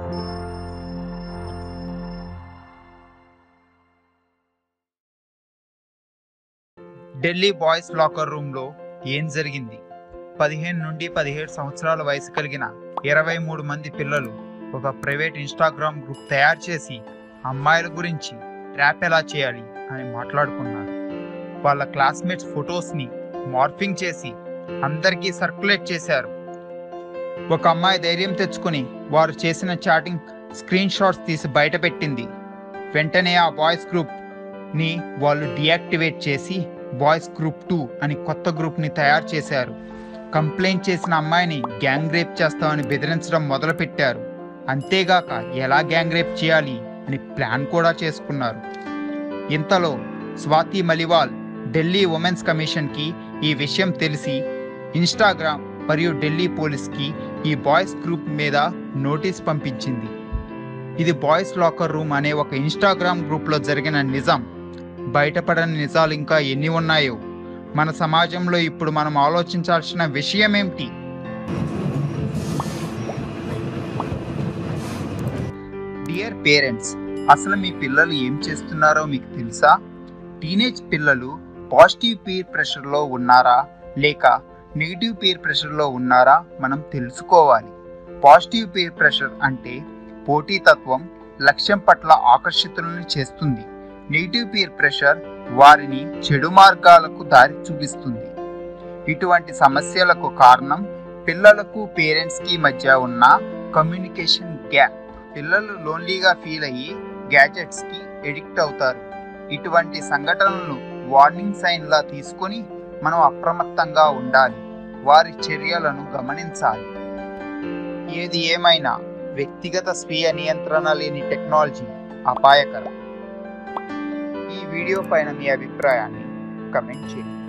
Delhi boys locker రూమ్లో ఏం జరిగింది పదిహేను నుండి పదిహేడు సంవత్సరాల వయసు కలిగిన ఇరవై మూడు మంది పిల్లలు ఒక ప్రైవేట్ ఇన్స్టాగ్రామ్ గ్రూప్ తయారు చేసి అమ్మాయిల గురించి ట్రాప్ ఎలా చేయాలి అని మాట్లాడుకున్నారు వాళ్ళ క్లాస్మేట్స్ ఫొటోస్ని మార్ఫింగ్ చేసి అందరికీ సర్క్యులేట్ చేశారు ఒక అమ్మాయి ధైర్యం తెచ్చుకుని వారు చేసిన చాటింగ్ స్క్రీన్ షాట్స్ తీసి బయట పెట్టింది వెంటనే ఆ బాయ్స్ గ్రూప్ ని వాళ్ళు డియాక్టివేట్ చేసి బాయ్స్ గ్రూప్ టూ అని కొత్త గ్రూప్ ని తయారు చేశారు కంప్లైంట్ చేసిన అమ్మాయిని గ్యాంగ్ రేప్ చేస్తామని బెదిరించడం మొదలుపెట్టారు అంతేగాక ఎలా గ్యాంగ్ రేప్ చేయాలి అని ప్లాన్ కూడా చేసుకున్నారు ఇంతలో స్వాతి మలివాల్ ఢిల్లీ ఉమెన్స్ కమిషన్కి ఈ విషయం తెలిసి ఇన్స్టాగ్రామ్ మరియు ఢిల్లీ పోలీస్కి ఈ బాయ్స్ గ్రూప్ మీద నోటీస్ పంపించింది ఇది బాయ్స్ లాకర్ రూమ్ అనే ఒక ఇన్స్టాగ్రామ్ గ్రూప్లో జరిగిన నిజం బయటపడని నిజాలు ఇంకా ఎన్ని ఉన్నాయో మన సమాజంలో ఇప్పుడు మనం ఆలోచించాల్సిన విషయం ఏమిటి డియర్ పేరెంట్స్ అసలు మీ పిల్లలు ఏం చేస్తున్నారో మీకు తెలుసా టీనేజ్ పిల్లలు పాజిటివ్ పీర్ ప్రెషర్లో ఉన్నారా లేక నెగిటివ్ పీర్ ప్రెషర్లో ఉన్నారా మనం తెలుసుకోవాలి పాజిటివ్ పీర్ ప్రెషర్ అంటే పోటీతత్వం లక్ష్యం పట్ల ఆకర్షితులను చేస్తుంది నెగిటివ్ పీర్ ప్రెషర్ వారిని చెడు మార్గాలకు దారి చూపిస్తుంది ఇటువంటి సమస్యలకు కారణం పిల్లలకు పేరెంట్స్కి మధ్య ఉన్న కమ్యూనికేషన్ గ్యాప్ పిల్లలు లోన్లీగా ఫీల్ అయ్యి గ్యాజెట్స్కి ఎడిక్ట్ అవుతారు ఇటువంటి సంఘటనలను వార్నింగ్ సైన్లా తీసుకొని మనం అప్రమత్తంగా ఉండాలి వారి చర్యలను గమనించాలి ఏది ఏమైనా వ్యక్తిగత స్వీయ నియంత్రణ లేని టెక్నాలజీ అపాయకరం ఈ వీడియో పైన మీ అభిప్రాయాన్ని కమెంట్ చేయండి